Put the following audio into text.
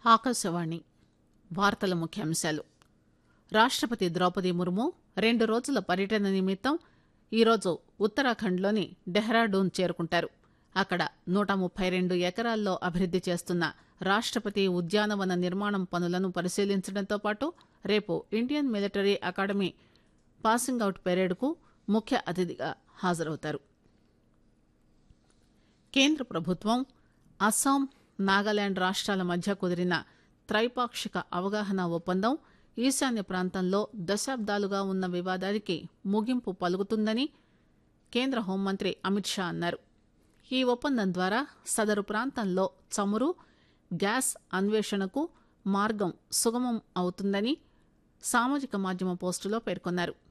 ఆకాశవాణి వార్తల ముఖ్యాంశాలు రాష్టపతి ద్రౌపది ముర్ము రెండు రోజుల పర్యటన నిమిత్తం ఈరోజు ఉత్తరాఖండ్లోని డెహ్రాడూన్ చేరుకుంటారు అక్కడ నూట ముప్పై రెండు ఎకరాల్లో అభివృద్ది చేస్తున్న రాష్టపతి ఉద్యానవన నిర్మాణం పనులను పరిశీలించడంతో పాటు రేపు Indian military academy passing out పెరేడ్కు ముఖ్య అతిథిగా హాజరవుతారు కేంద్ర ప్రభుత్వం అస్సాం నాగాలాండ్ రాష్ట్రాల మధ్య కుదిరిన త్రైపాక్షిక అవగాహన ఒప్పందం ఈశాన్య ప్రాంతంలో దశాబ్దాలుగా ఉన్న వివాదానికి ముగింపు పలుకుతుందని కేంద్ర హోంమంత్రి అమిత్ షా అన్నారు ఈ ఒప్పందం ద్వారా సదరు ప్రాంతంలో చమురు గ్యాస్ అన్వేషణకు మార్గం సుగమం అవుతుందని సామాజిక మాధ్యమ పోస్టులో పేర్కొన్నారు